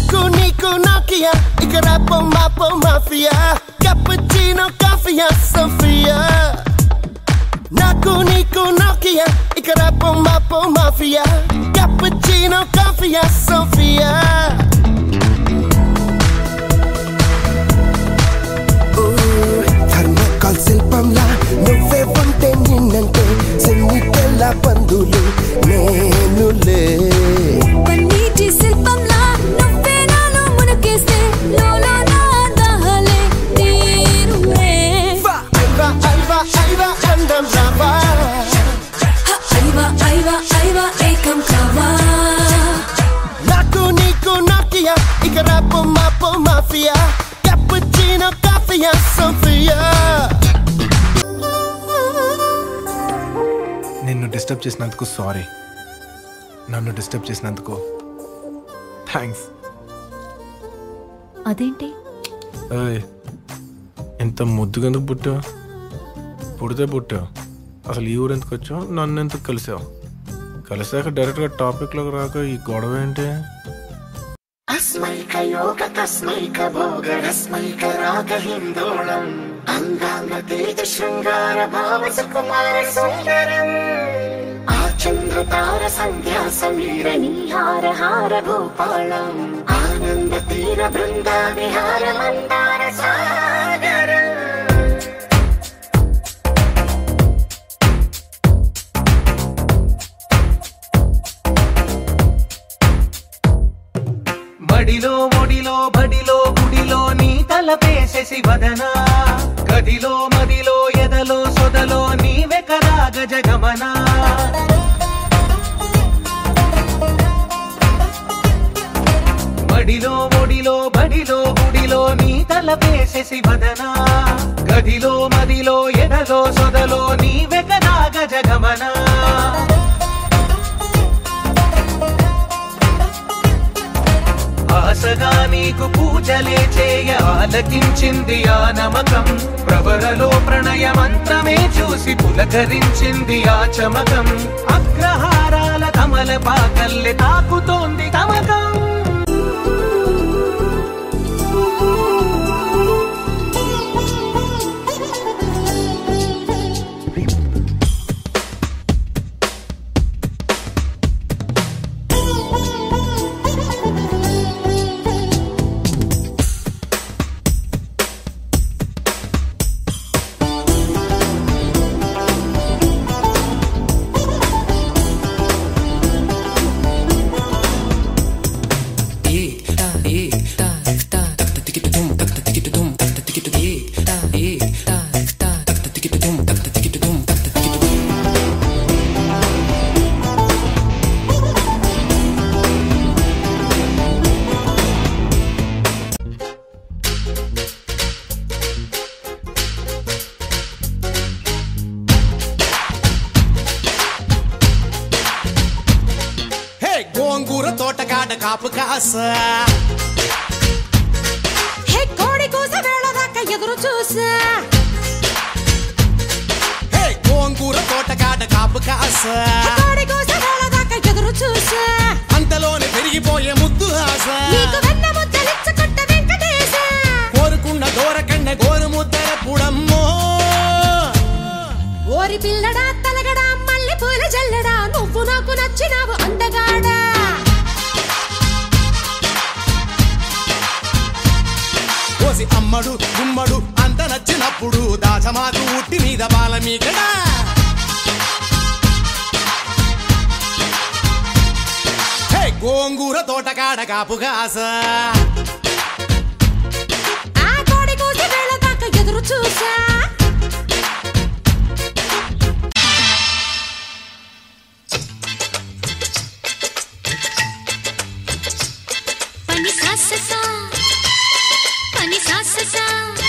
నాకు నీకు నాకియా ఇక రాపో మాపో మాఫియా కప్పుచీనో కాఫియా సోఫియా నాకు నీకు నాకియా ఇక రాపో మాపో మాఫియా కప్పుచీనో కాఫియా సోఫియా థర్మోకాల్ శిల్పంలా నువ్వే ఉంటే నిన్నంటే సెన్నిటెల్ల బంధులు నేనులే పన్నీటి శిల్పంలా నువ్వే నాలో మునకేస్తే లోలో నా దాహలే తీరులే ఐవా ఐవా ఐవా అందం రావా ఐవా ఐవా ఐవా ఏకం కావా నాకు నీకు నాకియా ఇక రాపో మాపో మాఫియా కప్పుచీనో కాఫియా సోఫియా నిన్ను డిస్టర్బ్ చేసినందుకు సారీ నన్ను డిస్టర్బ్ చేసినందుకు థ్యాంక్స్ అదేంటి ఏయ్ ఎంత ముద్దుగా ఎందుకు పుట్టావు పుడితే పుట్టావు అసలు ఈ ఊరు ఎందుకు వచ్చావు నన్ను ఎందుకు కలిసావు కలిసాక డైరెక్ట్గా టాపిక్లోకి రాక ఈ గొడవ ఏంటి అస్మైకయోగ తస్మైక భోగ రస్మైక రాగ హిందోళం అంగాంగ తేజ శృంగార భావ సుకుమార సుందరం ఆ చంద్ర తార సంధ్యా సమీర నీహార హార భూపాళం ఆనంద తీర బృంద విహార మందార సాగరం మడిలో ఒడిలో బడిలో గుడిలో నీ తలపేసేసి వదనా గదిలో మదిలో ఎదలో సొదలో నీవె కదా గజగమనా మడిలో ఒడిలో బడిలో గుడిలో నీ తలపేసేసి వదనా గదిలో మదిలో ఎదలో సొదలో నీవె కదా గజగమనా ఆశగా నీకు పూజలే చేయ ఆలకించింది ఆ నమకం ప్రవరలో ప్రణయ మంత్రమే చూసి పులకరించింది ఆ చమకం అగ్రహారాల కమల పాకల్లె తాకుతోంది తమకం హే గోంగూర తోటకాడ కాపు కాస హే కోడి కూస వేళ దాకా ఎదురు చూసా హే గోంగూర తోటకాడ కాపు కాస హే కోడి కూస వేళ దాకా ఎదురు చూసా అంతలోనే పెరిగిపోయే ముద్దు ఆశ నీకు వెన్న ముద్దలిచ్చుకుంట వెంకటేశ కోరుకున్న దూరకండ గోరు ముద్దర పుడమ్మో ఓరి పిల్లడా తలగడా మల్లె పూల జల్లడా నువ్వు నాకు నచ్చినావు అందగాడా కోసి అమ్మడు గుమ్మడు అంత నచ్చినప్పుడు దాచమాకు ఉట్టి మీద బాల మీకడా హే గోంగూర తోటకాడ కాపు కాస ఆ కోడి కూస వేళ దాకా ఎదురు చూసా పని సాససా పని సాససా